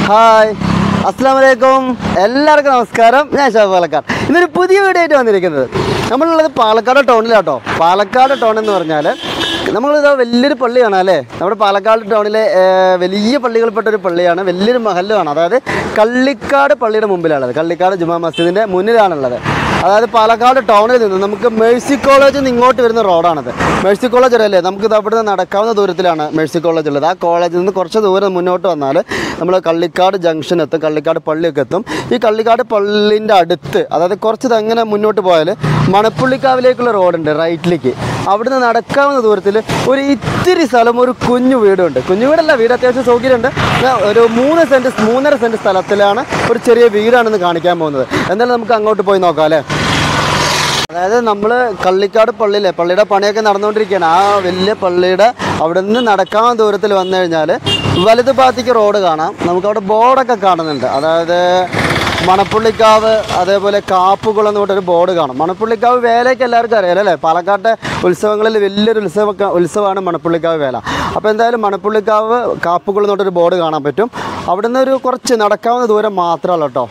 hi അസ്സാം വലൈക്കും എല്ലാവർക്കും നമസ്കാരം ഞാൻ ഷാബ് പാലക്കാട് ഇന്നൊരു പുതിയ വീഡിയോ ആയിട്ട് വന്നിരിക്കുന്നത് നമ്മളുള്ളത് പാലക്കാട് ടൗണിലാട്ടോ പാലക്കാട് ടൗൺ എന്ന് പറഞ്ഞാൽ നമ്മളിത് വലിയൊരു പള്ളിയാണ് അല്ലേ നമ്മുടെ പാലക്കാട് ടൗണിലെ ഏർ, വലിയ പള്ളികൾപ്പെട്ട ഒരു പള്ളിയാണ് വലിയൊരു മഹല്ലാണ് അതായത് കള്ളിക്കാട് പള്ളിയുടെ മുമ്പിലാണുള്ളത് കള്ളിക്കാട് ജുമാ മസ്ജിദിൻ്റെ മുന്നിലാണുള്ളത് അതായത് പാലക്കാട് ടൗണിൽ നിന്ന് നമുക്ക് മേഴ്സി കോളേജിൽ നിന്ന് ഇങ്ങോട്ട് വരുന്ന റോഡാണത് മേഴ്സി കോളേജ് അറിയാലേ നമുക്ക് ഇത് അവിടെ നിന്ന് നടക്കാവുന്ന ദൂരത്തിലാണ് മേഴ്സി കോളേജ് ഉള്ളത് ആ കോളേജിൽ നിന്ന് കുറച്ച് ദൂരം മുന്നോട്ട് വന്നാൽ നമ്മൾ കള്ളിക്കാട് ജംഗ്ഷൻ എത്തും കള്ളിക്കാട് പള്ളിയൊക്കെ എത്തും ഈ കള്ളിക്കാട് പള്ളിൻ്റെ അടുത്ത് അതായത് കുറച്ച് അങ്ങനെ മുന്നോട്ട് പോയാൽ മണപ്പുള്ളിക്കാവിലേക്കുള്ള റോഡുണ്ട് റൈറ്റിലേക്ക് അവിടുന്ന് നടക്കാവുന്ന ദൂരത്തിൽ ഒരു ഇത്തിരി സ്ഥലം ഒരു കുഞ്ഞു വീടുണ്ട് കുഞ്ഞു വീടല്ല വീട് അത്യാവശ്യം സൗകര്യമുണ്ട് എന്നാ ഒരു മൂന്ന് സെൻറ്റ് മൂന്നര സെൻറ്റ് സ്ഥലത്തിലാണ് ഒരു ചെറിയ വീടാണെന്ന് കാണിക്കാൻ പോകുന്നത് എന്നാലും നമുക്ക് അങ്ങോട്ട് പോയി നോക്കാം അല്ലേ അതായത് നമ്മൾ കള്ളിക്കാട് പള്ളിയിലെ പള്ളിയുടെ പണിയൊക്കെ നടന്നുകൊണ്ടിരിക്കുകയാണ് ആ വലിയ പള്ളിയുടെ അവിടെ നിന്ന് നടക്കാൻ ദൂരത്തിൽ വന്നു കഴിഞ്ഞാൽ വലത് ഭാഗത്തേക്ക് റോഡ് കാണാം നമുക്ക് അവിടെ ബോർഡൊക്കെ കാണുന്നുണ്ട് അതായത് മണപ്പുള്ളിക്കാവ് അതേപോലെ കാപ്പുകുളം എന്ന് പറഞ്ഞൊരു ബോർഡ് കാണും മണപ്പുള്ളിക്കാവ് വേലയ്ക്ക് എല്ലാവർക്കും അറിയാലോ അല്ലേ പാലക്കാട്ടെ ഉത്സവങ്ങളിൽ വലിയൊരു ഉത്സവ ഉത്സവമാണ് മണപ്പുള്ളിക്കാവ് വേല അപ്പോൾ എന്തായാലും മണപ്പുള്ളിക്കാവ് കാപ്പുകുളം എന്ന് പറഞ്ഞൊരു ബോർഡ് കാണാൻ പറ്റും അവിടുന്ന് ഒരു കുറച്ച് നടക്കാവുന്ന ദൂരം മാത്രമല്ല കേട്ടോ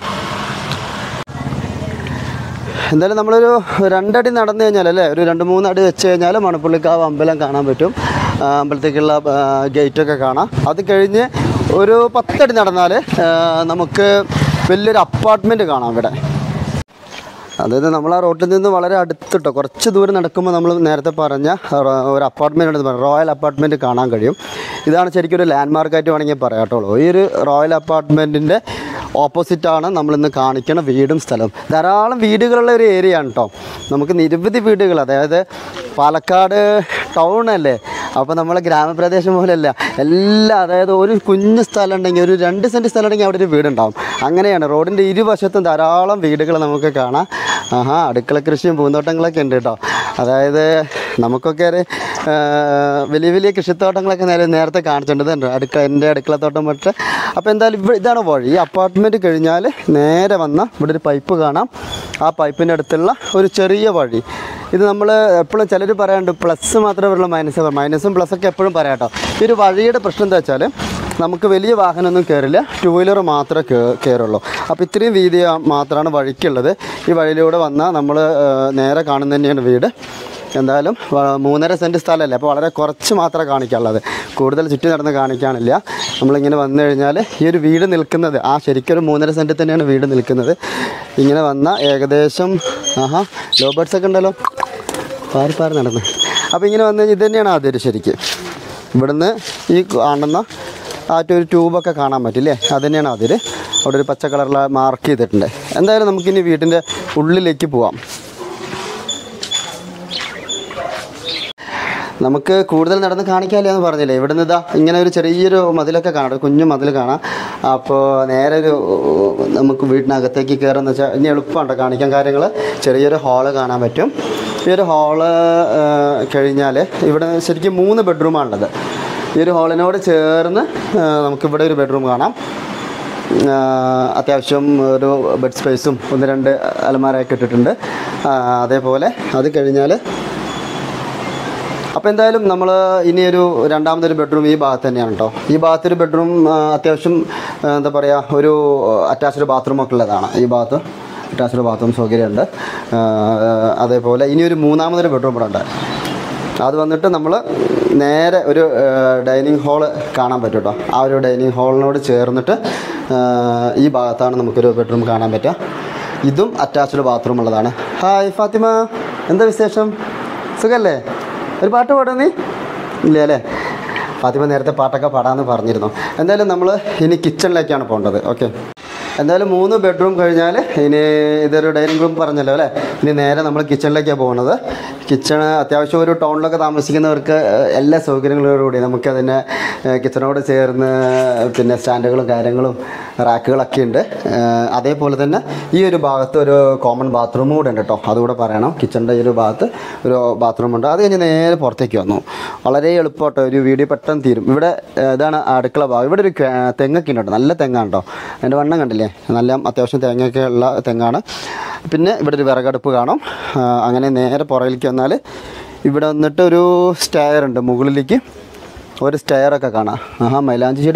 എന്തായാലും നമ്മളൊരു രണ്ടടി നടന്നു കഴിഞ്ഞാൽ അല്ലേ ഒരു രണ്ട് മൂന്ന് അടി വെച്ച് കഴിഞ്ഞാൽ മണപ്പുള്ളിക്കാവ് അമ്പലം കാണാൻ പറ്റും ആ, അമ്പലത്തേക്കുള്ള ആ, ഗേറ്റൊക്കെ കാണാം അത് കഴിഞ്ഞ് ഒരു പത്തടി നടന്നാൽ ആ, നമുക്ക് വലിയൊരു അപ്പാർട്ട്മെൻറ്റ് കാണാം ഇവിടെ അതായത് നമ്മൾ ആ റോട്ടിൽ നിന്ന് വളരെ അടുത്തിട്ടോ കുറച്ച് ദൂരം നടക്കുമ്പോൾ നമ്മൾ നേരത്തെ പറഞ്ഞ റോ- ഒരു അപ്പാർട്ട്മെൻറ്റ് ഉണ്ടെന്ന് പറഞ്ഞു റോയൽ അപ്പാർട്ട്മെൻറ്റ് കാണാൻ കഴിയും ഇതാണ് ശരിക്കും ഒരു ലാൻഡ് മാർക്കായിട്ട് വേണമെങ്കിൽ പറയാം കേട്ടോ ഈ ഒരു റോയൽ അപ്പാർട്ട്മെൻറ്റിൻ്റെ ഓപ്പോസിറ്റാണ് നമ്മളിന്ന് കാണിക്കുന്ന വീടും സ്ഥലവും ധാരാളം വീടുകളുള്ള ഒരു ഏരിയ ആണ് കേട്ടോ നമുക്ക് നിരവധി വീടുകൾ അതായത് പാലക്കാട് ടൗൺ അല്ലേ അപ്പോൾ നമ്മളെ ഗ്രാമപ്രദേശം പോലെയല്ല എല്ലാം അതായത് ഒരു കുഞ്ഞു സ്ഥലം ഉണ്ടെങ്കിൽ ഒരു രണ്ട് സെൻറ്റ് സ്ഥലം ഉണ്ടെങ്കിൽ അവിടെ ഒരു വീടുണ്ടാവും അങ്ങനെയാണ് റോഡിൻ്റെ ഇരുവശത്തും ധാരാളം വീടുകൾ നമുക്ക് കാണാം ആഹാ അടുക്കള കൃഷിയും പൂന്തോട്ടങ്ങളൊക്കെ ഉണ്ട് കേട്ടോ അതായത് നമുക്കൊക്കെ ഒരു ആ, വലിയ വലിയ കൃഷിത്തോട്ടങ്ങളൊക്കെ നേരെ നേരത്തെ കാണിച്ചിട്ടുണ്ട് അടുക്കള എൻ്റെ അടുക്കളത്തോട്ടം തൊട്ട് അപ്പോൾ എന്തായാലും ഇവിടെ ഇതാണ് വഴി ഈ അപ്പാർട്ട്മെൻറ്റ് കഴിഞ്ഞാൽ നേരെ വന്ന ഇവിടെ ഒരു പൈപ്പ് കാണാം ആ പൈപ്പിൻ്റെ അടുത്തുള്ള ഒരു ചെറിയ വഴി ഇത് നമ്മൾ എപ്പോഴും ചിലർ പറയാറുണ്ട് പ്ലസ് മാത്രമേ ഉള്ളൂ മൈനസ് മൈനസും പ്ലസ്സൊക്കെ എപ്പോഴും പറയാം കേട്ടോ ഈ ഒരു വഴിയുടെ പ്രശ്നം എന്താ വെച്ചാൽ നമുക്ക് വലിയ വാഹനമൊന്നും കയറില്ല ടു വീലർ മാത്രമേ കേ- കയറുള്ളൂ അപ്പോൾ ഇത്രയും വീതി മാത്രമാണ് വഴിക്കുള്ളത് ഈ വഴിയിലൂടെ വന്നാൽ നമ്മൾ നേരെ കാണുന്ന തന്നെയാണ് വീട് എന്തായാലും വ- മൂന്നര സെൻറ്റ് സ്ഥലമല്ലേ അപ്പോൾ വളരെ കുറച്ച് മാത്രമേ കാണിക്കാനുള്ളത് കൂടുതൽ ചുറ്റി നടന്ന് കാണിക്കാനില്ല നമ്മളിങ്ങനെ വന്നു കഴിഞ്ഞാൽ ഈ ഒരു വീട് നിൽക്കുന്നത് ആ ശരിക്കും ഒരു മൂന്നര സെൻറ്റിൽ തന്നെയാണ് വീട് നിൽക്കുന്നത് ഇങ്ങനെ വന്ന ഏകദേശം ആഹാ ലോ ബേർഡ്സ് ഒക്കെ ഉണ്ടല്ലോ പാരി പാറി നടന്ന് അപ്പോൾ ഇങ്ങനെ വന്നു കഴിഞ്ഞാൽ ഇത് തന്നെയാണ് അതിര് ശരിക്ക് ഇവിടുന്ന് ഈ കാണുന്ന ആ ഒരു ട്യൂബൊക്കെ കാണാൻ പറ്റില്ലേ അത് തന്നെയാണ് അതിര് അവിടെ ഒരു പച്ച കളറിൽ മാർക്ക് ചെയ്തിട്ടുണ്ട് എന്തായാലും നമുക്കിനി വീട്ടിൻ്റെ ഉള്ളിലേക്ക് പോവാം നമുക്ക് കൂടുതൽ നടന്ന് കാണിക്കാമല്ലോ എന്ന് പറഞ്ഞില്ലേ ഇവിടുന്ന് ഇതാ ഇങ്ങനെ ഒരു ചെറിയൊരു മതിലൊക്കെ കാണാം ഒരു കുഞ്ഞു മതിൽ കാണാം അപ്പോൾ നേരെ ഒരു നമുക്ക് വീടിനകത്തേക്ക് കയറുന്ന വെച്ചാൽ ഇനി എളുപ്പമുണ്ട് കാണിക്കാൻ കാര്യങ്ങൾ ചെറിയൊരു ഹാള് കാണാൻ പറ്റും ഈ ഒരു ഹാള് കഴിഞ്ഞാൽ ഇവിടെ ശരിക്കും മൂന്ന് ബെഡ്റൂമാണുള്ളത് ഈ ഒരു ഹാളിനോട് ചേർന്ന് ആ, നമുക്കിവിടെ ഒരു ബെഡ്റൂം കാണാം ആ, അത്യാവശ്യം ഒരു ബെഡ് സ്പേസും ഒന്ന് രണ്ട് അലമാരയൊക്കെ ഇട്ടിട്ടുണ്ട് ആ, അതേപോലെ അത് കഴിഞ്ഞാൽ അപ്പോൾ എന്തായാലും നമ്മൾ ഇനിയൊരു രണ്ടാമതൊരു ബെഡ്റൂം ഈ ഭാഗത്ത് തന്നെയാണ് കേട്ടോ ഈ ഭാഗത്തൊരു ബെഡ്റൂം അത്യാവശ്യം ആ, എന്താ പറയുക ഒരു അറ്റാച്ച്ഡ് ബാത്റൂം ഒക്കെ ഉള്ളതാണ് ഈ ഭാഗത്ത് അറ്റാച്ച്ഡ് ബാത്റൂം സൗകര്യമുണ്ട് ആ, അതേപോലെ ഇനിയൊരു മൂന്നാമതൊരു ബെഡ്റൂം ഇവിടെ ഉണ്ട് അത് വന്നിട്ട് നമ്മൾ നേരെ ഒരു ഡൈനിങ് ഹാള് കാണാൻ പറ്റും കേട്ടോ ആ ഒരു ഡൈനിങ് ഹാളിനോട് ചേർന്നിട്ട് ആ, ഈ ഭാഗത്താണ് നമുക്കൊരു ബെഡ്റൂം കാണാൻ പറ്റുക ഇതും അറ്റാച്ച്ഡ് ബാത്റൂം ഉള്ളതാണ് ഹായ് ഫാത്തിമ എന്താ വിശേഷം സുഖല്ലേ ഒരു പാട്ട് പാടാ നീ ഇല്ല അല്ലേ ഫാത്തിമ നേരത്തെ പാട്ടൊക്കെ പാടാമെന്ന് പറഞ്ഞിരുന്നു എന്തായാലും നമ്മൾ ഇനി കിച്ചണിലേക്കാണ് പോകേണ്ടത് ഓക്കെ എന്തായാലും മൂന്ന് ബെഡ്റൂം കഴിഞ്ഞാൽ ഇനി ഇതൊരു ഡൈനിങ് റൂം പറഞ്ഞല്ലോ അല്ലേ ഇനി നേരെ നമ്മൾ കിച്ചണിലേക്കാണ് പോകുന്നത് കിച്ചൺ അത്യാവശ്യം ഒരു ടൗണിലൊക്കെ താമസിക്കുന്നവർക്ക് ഏഹ്, എല്ലാ സൗകര്യങ്ങളോടുകൂടി നമുക്കതിനെ ഏഹ്, കിച്ചണോട് ചേർന്ന് പിന്നെ സ്റ്റാൻഡുകളും കാര്യങ്ങളും റാക്കുകളൊക്കെ ഉണ്ട് ഏഹ്, അതേപോലെ തന്നെ ഈ ഒരു ഭാഗത്ത് ഒരു കോമൺ ബാത്റൂം കൂടെ ഉണ്ട് കേട്ടോ അതുകൂടെ പറയണം കിച്ചണിൻ്റെ ഈ ഒരു ഭാഗത്ത് ഒരു ബാത്റൂം ഉണ്ട് അത് കഴിഞ്ഞ് നേരെ പുറത്തേക്ക് വന്നു വളരെ എളുപ്പമാട്ടോ ഒരു വീഡിയോ പെട്ടെന്ന് തീരും ഇവിടെ ഏഹ്, ഇതാണ് അടുക്കള ഭാഗം ഇവിടെ ഒരു ക- തെങ്ങൊക്കെ ഉണ്ട് കേട്ടോ നല്ല തെങ്ങാണ് കേട്ടോ അതിൻ്റെ വണ്ണം കണ്ടില്ലേ നല്ല അത്യാവശ്യം തേങ്ങയൊക്കെ ഉള്ള തെങ്ങാണ് പിന്നെ ഇവിടെ ഒരു വിറകടുപ്പ് കാണും ആ, അങ്ങനെ നേരെ പുറകിലേക്ക് വന്നാൽ ഇവിടെ വന്നിട്ട് ഒരു സ്റ്റെയർ ഉണ്ട് മുകളിലേക്ക് ഒരു സ്റ്റെയറൊക്കെ കാണാം ആഹാ മൈലാഞ്ചി ചെടിയാ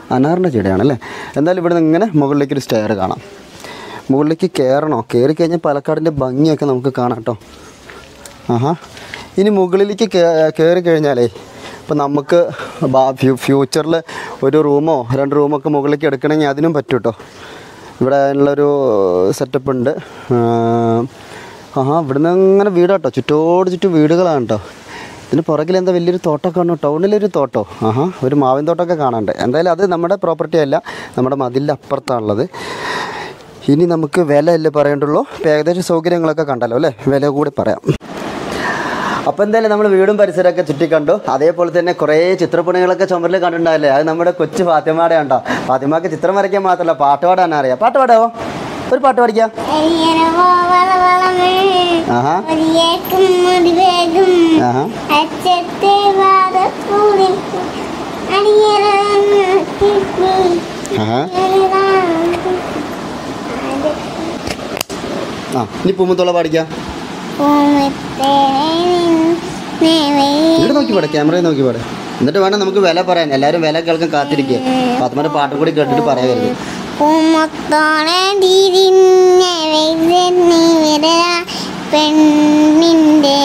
അനാറിൻ്റെ ചെടിയാണല്ലേ എന്തായാലും ഇവിടെ നിന്ന് ഇങ്ങനെ മുകളിലേക്ക് ഒരു സ്റ്റെയർ കാണാം മുകളിലേക്ക് കയറണോ കയറി കഴിഞ്ഞാൽ പാലക്കാടിൻ്റെ ഭംഗിയൊക്കെ നമുക്ക് കാണാം കേട്ടോ ആഹാ ഇനി മുകളിലേക്ക് കയറി കഴിഞ്ഞാലേ ഇപ്പം നമുക്ക് ഫ്യൂച്ചറിൽ ഒരു റൂമോ രണ്ട് റൂമോ ഒക്കെ മുകളിലേക്ക് എടുക്കണമെങ്കിൽ അതിനും പറ്റും കേട്ടോ ഇവിടെ ഉള്ളൊരു സെറ്റപ്പ് ഉണ്ട് ആ, ആഹാ ഇവിടുന്ന് അങ്ങനെ വീടാട്ടോ ചുറ്റോട് ചുറ്റും വീടുകളാണ് കേട്ടോ ഇതിന് പുറകിൽ എന്താ വലിയൊരു തോട്ടമൊക്കെ കാണും ടൗണിലൊരു തോട്ടോ ആഹാ ഒരു മാവിൻ തോട്ടമൊക്കെ കാണാനുണ്ട് എന്തായാലും അത് നമ്മുടെ പ്രോപ്പർട്ടി അല്ല നമ്മുടെ മതിലിൻ്റെ അപ്പുറത്താണുള്ളത് ഇനി നമുക്ക് വില അല്ലേ പറയേണ്ടുള്ളൂ ഇപ്പം ഏകദേശം സൗകര്യങ്ങളൊക്കെ കണ്ടല്ലോ അല്ലേ വില കൂടി പറയാം അപ്പോൾ എന്തായാലും നമ്മൾ വീടും പരിസരമൊക്കെ ചുറ്റിക്കണ്ടു അതേപോലെ തന്നെ കുറേ ചിത്രപ്പണികളൊക്കെ ചുമരിൽ കണ്ടിട്ടുണ്ടാവില്ലേ അത് നമ്മുടെ കൊച്ചു ഫാത്തിമയുടെ ഉണ്ടോ ഫാത്തിമക്ക് ചിത്രം വരയ്ക്കാൻ മാത്രമല്ല പാട്ട് പാടാൻ അറിയാം പാട്ട് പാടാവോ ഒരു പാട്ട് പഠിക്കാം അരിയറവോ വളവളമേ ആഹാ ഒരിയേക്കും മുടിവേകും ആഹാ അച്ചത്തെ വാദപ്പൂരിക്കും അടിയറ ആഹാ ആ ഇനി പൂമുത്തോള പാടിക്കാം ഇവിടെ നോക്കി പാടെ ക്യാമറയിൽ നോക്കി പാടെ എന്നിട്ട് വേണം നമുക്ക് വില പറയാൻ എല്ലാവരും വില കേൾക്കാൻ കാത്തിരിക്കുക ഫാത്തിമയുടെ പാട്ട് കൂടി കേട്ടിട്ട് പറയാൻ പൂമൊത്തോളെ തിരിഞ്ഞ വെയ്തെന്നി വിരല പെണ്ണിൻ്റെ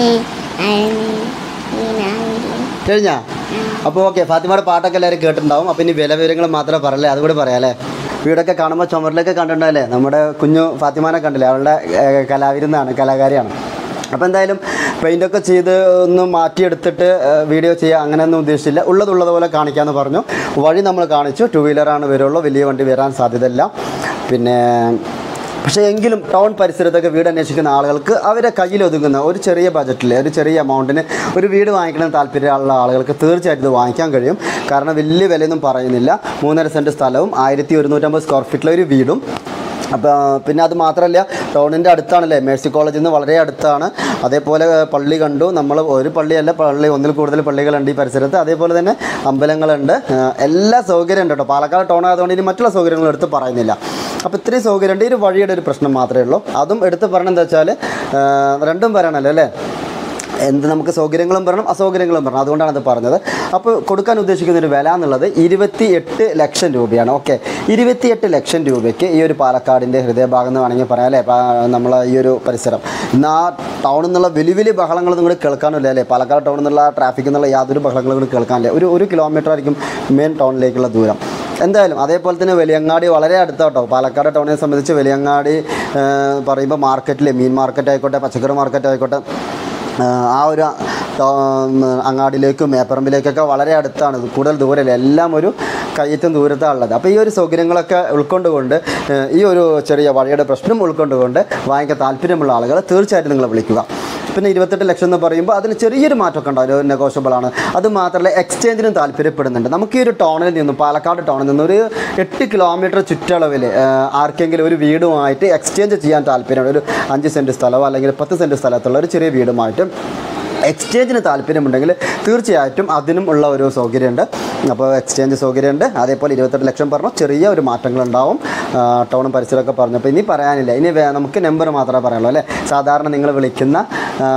അഴിനാവിലെ കഴിഞ്ഞാ അപ്പോൾ ഓക്കെ ഫാത്തിമയുടെ പാട്ടൊക്കെ എല്ലാവരും കേട്ടിട്ടുണ്ടാവും അപ്പോൾ ഇനി വില വിവരങ്ങൾ മാത്രമേ പറയല്ലേ അതുകൂടി പറയാം അല്ലേ വീടൊക്കെ കാണുമ്പോൾ ചുമരിലൊക്കെ കണ്ടിട്ടുണ്ടല്ലേ നമ്മുടെ കുഞ്ഞു ഫാത്തിമാനെ കണ്ടില്ലേ അവളുടെ ഏഹ്, കലാവിരുന്നാണ് കലാകാരിയാണ് അപ്പോൾ എന്തായാലും പെയിൻ്റൊക്കെ ചെയ്ത് ഒന്ന് മാറ്റിയെടുത്തിട്ട് ഏഹ്, വീഡിയോ ചെയ്യുക അങ്ങനെയൊന്നും ഉദ്ദേശിച്ചില്ല ഉള്ളതുള്ളതുപോലെ കാണിക്കാമെന്ന് പറഞ്ഞു വഴി നമ്മൾ കാണിച്ചു ടു വീലറാണ് വരുള്ളൂ വലിയ വണ്ടി വരാൻ സാധ്യതയില്ല പിന്നെ പക്ഷേ എങ്കിലും ടൗൺ പരിസരത്തൊക്കെ വീട് അന്വേഷിക്കുന്ന ആളുകൾക്ക് അവരെ കയ്യിൽ ഒതുങ്ങുന്ന ഒരു ചെറിയ ബജറ്റിൽ ഒരു ചെറിയ എമൗണ്ടിന് ഒരു വീട് വാങ്ങിക്കണം താല്പര്യമുള്ള ആളുകൾക്ക് തീർച്ചയായിട്ടും ഇത് വാങ്ങിക്കാൻ കഴിയും കാരണം വലിയ വിലയൊന്നും പറയുന്നില്ല മൂന്നര സെൻറ്റ് സ്ഥലവും ആയിരത്തി ഒരുന്നൂറ്റമ്പത് സ്ക്വയർ ഫീറ്റിലെ ഒരു വീടും അപ്പോൾ പിന്നെ അത് മാത്രമല്ല ടൗണിൻ്റെ അടുത്താണല്ലേ മേഴ്സി കോളേജിൽ നിന്ന് വളരെ അടുത്താണ് അതേപോലെ പള്ളി കണ്ടു നമ്മൾ ഒരു പള്ളിയല്ല പള്ളി ഒന്നിൽ കൂടുതൽ പള്ളികളുണ്ട് ഈ പരിസരത്ത് അതേപോലെ തന്നെ അമ്പലങ്ങളുണ്ട് ആ, എല്ലാ സൗകര്യം ഉണ്ട് കേട്ടോ പാലക്കാട് ടൗൺ ആയതുകൊണ്ട് ഇനി മറ്റുള്ള സൗകര്യങ്ങൾ എടുത്ത് പറയുന്നില്ല അപ്പോൾ ഇത്രയും സൗകര്യമുണ്ട് ഈ ഒരു വഴിയുടെ ഒരു പ്രശ്നം മാത്രമേ ഉള്ളൂ അതും എടുത്ത് പറയണം എന്താ വെച്ചാൽ രണ്ടും പറയണമല്ലോ അല്ലേ എന്ത് നമുക്ക് സൗകര്യങ്ങളും പറയണം അസൗകര്യങ്ങളും പറയണം അതുകൊണ്ടാണ് അത് പറഞ്ഞത് അപ്പോൾ കൊടുക്കാൻ ഉദ്ദേശിക്കുന്ന ഒരു വില എന്നുള്ളത് ഇരുപത്തി എട്ട് ലക്ഷം രൂപയാണ് ഓക്കെ ഇരുപത്തിയെട്ട് ലക്ഷം രൂപയ്ക്ക് ഈ ഒരു പാലക്കാടിൻ്റെ ഹൃദയഭാഗം എന്ന് വേണമെങ്കിൽ പറയാം അല്ലേ നമ്മൾ ഈ ഒരു പരിസരം ഇന്ന് ആ ടൗണിൽ നിന്നുള്ള വലിയ വലിയ ബഹളങ്ങൾ നിങ്ങൾ കേൾക്കാനില്ല അല്ലേ പാലക്കാട് ടൗണിൽ നിന്നുള്ള ട്രാഫിക്കിൽ നിന്നുള്ള യാതൊരു ബഹളങ്ങളും കൂടി കേൾക്കാനില്ല ഒരു ഒരു കിലോമീറ്റർ ആയിരിക്കും മെയിൻ ടൗണിലേക്കുള്ള ദൂരം എന്തായാലും അതേപോലെ തന്നെ വലിയങ്ങാടി വളരെ അടുത്താട്ടോ പാലക്കാട് ടൗണിനെ സംബന്ധിച്ച് വലിയങ്ങാടി ആ, പറയുമ്പോൾ മാർക്കറ്റിൽ മീൻ മാർക്കറ്റ് ആയിക്കോട്ടെ പച്ചക്കറി മാർക്കറ്റ് ആയിക്കോട്ടെ ആ, ആ ഒരു ടൗ- അങ്ങാടിയിലേക്കും മേപ്പറമ്പിലേക്കൊക്കെ വളരെ അടുത്താണ് ഇത് കൂടുതൽ ദൂരമില്ല എല്ലാം ഒരു കയ്യത്തും ദൂരത്താണ് ഉള്ളത് അപ്പോൾ ഈ ഒരു സൗകര്യങ്ങളൊക്കെ ഉൾക്കൊണ്ടുകൊണ്ട് ഏഹ്, ഈ ഒരു ചെറിയ വഴിയുടെ പ്രശ്നം ഉൾക്കൊണ്ടുകൊണ്ട് വാങ്ങിക്കാൻ താല്പര്യമുള്ള ആളുകൾ തീർച്ചയായിട്ടും നിങ്ങൾ വിളിക്കുക പിന്നെ ഇരുപത്തെട്ട് ലക്ഷം എന്ന് പറയുമ്പോൾ അതിന് ചെറിയൊരു മാറ്റമൊക്കെ ഉണ്ടാവും ഒരു നെഗോഷ്യബിൾ ആണ് അത് മാത്രമല്ല എക്സ്ചേഞ്ചിനും താല്പര്യപ്പെടുന്നുണ്ട് നമുക്ക് ഈ ഒരു ടൗണിൽ നിന്നും പാലക്കാട് ടൗണിൽ നിന്നും ഒരു എട്ട് കിലോമീറ്റർ ചുറ്റളവിൽ ആർക്കെങ്കിലും ഒരു വീടുമായിട്ട് എക്സ്ചേഞ്ച് ചെയ്യാൻ താല്പര്യമുണ്ട് ഒരു അഞ്ച് സെൻറ്റ് സ്ഥലമോ അല്ലെങ്കിൽ പത്ത് സെൻറ്റ് സ്ഥലത്തുള്ള ഒരു ചെറിയ വീടുമായിട്ട് എക്സ്ചേഞ്ചിന് താല്പര്യമുണ്ടെങ്കിൽ തീർച്ചയായിട്ടും അതിനും ഉള്ള ഒരു സൗകര്യമുണ്ട് അപ്പോൾ എക്സ്ചേഞ്ച് സൗകര്യമുണ്ട് അതേപോലെ ഇരുപത്തെട്ട് ലക്ഷം പറഞ്ഞു ചെറിയ ഒരു മാറ്റങ്ങളുണ്ടാവും ആ, ടൗണും പരിസരമൊക്കെ പറഞ്ഞു അപ്പോൾ ഇനി പറയാനില്ല ഇനി വേ- നമുക്ക് നമ്പർ മാത്രമേ പറയുള്ളൂ അല്ലേ സാധാരണ നിങ്ങൾ വിളിക്കുന്ന ആ,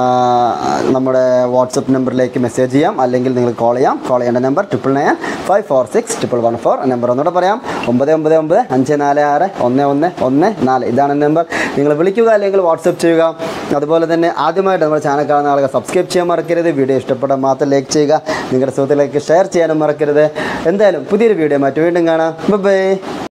നമ്മുടെ വാട്സപ്പ് നമ്പറിലേക്ക് മെസ്സേജ് ചെയ്യാം അല്ലെങ്കിൽ നിങ്ങൾ കോൾ ചെയ്യാം കോൾ ചെയ്യേണ്ട number triple nine five four six triple one four number ഒന്നുകൂടെ പറയാം ഒമ്പത് ഒമ്പത് ഒമ്പത് അഞ്ച് നാല് ആറ് ഒന്ന് ഒന്ന് ഒന്ന് നാല് ഇതാണ് നമ്പർ നിങ്ങൾ വിളിക്കുക അല്ലെങ്കിൽ വാട്സപ്പ് ചെയ്യുക അതുപോലെ തന്നെ ആദ്യമായിട്ട് നമ്മുടെ ചാനൽ കാണുന്ന ആളുകൾ സബ്സ്ക്രൈബ് ചെയ്യാൻ മറക്കരുത് വീഡിയോ ഇഷ്ടപ്പെടാൻ മാത്രം ലൈക്ക് ചെയ്യുക നിങ്ങളുടെ സുഹൃത്തുക്കളിലേക്ക് ഷെയർ ചെയ്യാനും മറക്കരുത് എന്തായാലും പുതിയൊരു വീഡിയോ മാറ്റി വീണ്ടും കാണാം ബൈ